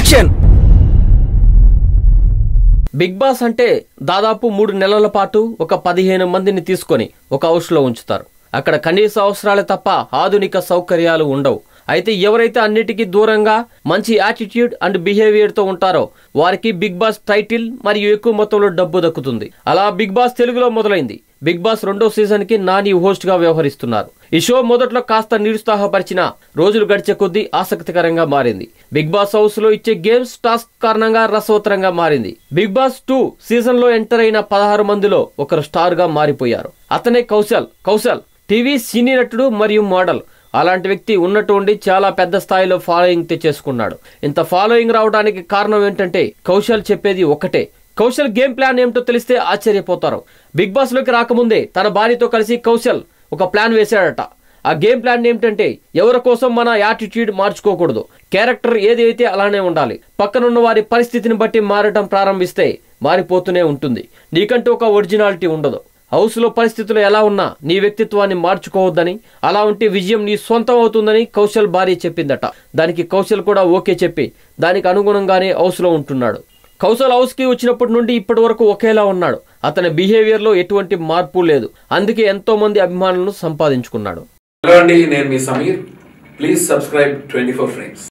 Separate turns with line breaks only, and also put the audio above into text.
action
big boss అంటే దాదాపు మూడు నెలల పాటు ఒక పదిహేను మందిని తీసుకొని ఒక హౌస్లో ఉంచుతారు అక్కడ కనీస అవసరాలే తప్ప ఆధునిక సౌకర్యాలు ఉండవు అయితే ఎవరైతే అన్నిటికీ దూరంగా మంచి యాటిట్యూడ్ అండ్ బిహేవియర్తో ఉంటారో వారికి బిగ్ బాస్ టైటిల్ మరియు ఎక్కువ మొత్తంలో డబ్బు దక్కుతుంది అలా బిగ్ బాస్ తెలుగులో మొదలైంది బిగ్ బాస్ రెండో సీజన్ కి నాని హోస్ట్ గా వ్యవహరిస్తున్నారు ఈ షో మొదట్లో కాస్త నిరుత్సాహపరిచిన రోజులు గడిచే కొద్దీ ఆసక్తికరంగా మారింది బిగ్ బాస్ హౌస్ లో ఇచ్చే గేమ్స్ టాస్క్ కారణంగా రసవత్తరంగా మారింది బిగ్ బాస్ టూ సీజన్ లో ఎంటర్ అయిన పదహారు మందిలో ఒకరు స్టార్ గా మారిపోయారు అతనే కౌశల్ కౌశల్ టీవీ సినీ నటుడు మరియు మోడల్ అలాంటి వ్యక్తి ఉన్నట్టు ఉండి చాలా పెద్ద స్థాయిలో ఫాలోయింగ్ తెచ్చేసుకున్నాడు ఇంత ఫాలోయింగ్ రావడానికి కారణం ఏంటంటే కౌశల్ చెప్పేది ఒకటే కౌశల్ గేమ్ ప్లాన్ ఏమిటో తెలిస్తే ఆశ్చర్యపోతారు బిగ్ బాస్ లోకి రాకముందే తన భార్యతో కలిసి కౌశల్ ఒక ప్లాన్ వేశాడట ఆ గేమ్ ప్లాన్ ఏమిటంటే ఎవరి కోసం మన యాటిట్యూడ్ మార్చుకోకూడదు క్యారెక్టర్ ఏది అయితే అలానే ఉండాలి పక్కనున్న వారి పరిస్థితిని బట్టి మారటం ప్రారంభిస్తే మారిపోతూనే ఉంటుంది నీకంటూ ఒక ఒరిజినాలిటీ ఉండదు హౌస్లో పరిస్థితులు ఎలా ఉన్నా నీ వ్యక్తిత్వాన్ని మార్చుకోవద్దని అలా ఉంటే విజయం నీ సొంతం అవుతుందని కౌశల్ భార్య చెప్పిందట దానికి కౌశల్ కూడా ఓకే చెప్పి దానికి అనుగుణంగానే హౌస్లో ఉంటున్నాడు కౌశల్ హౌస్కి వచ్చినప్పటి నుండి ఇప్పటి వరకు ఒకేలా ఉన్నాడు అతని బిహేవియర్లో ఎటువంటి మార్పు లేదు అందుకే ఎంతో మంది అభిమానులను సంపాదించుకున్నాడు
హలో అండి నేను మీ Sameer please subscribe twenty four frames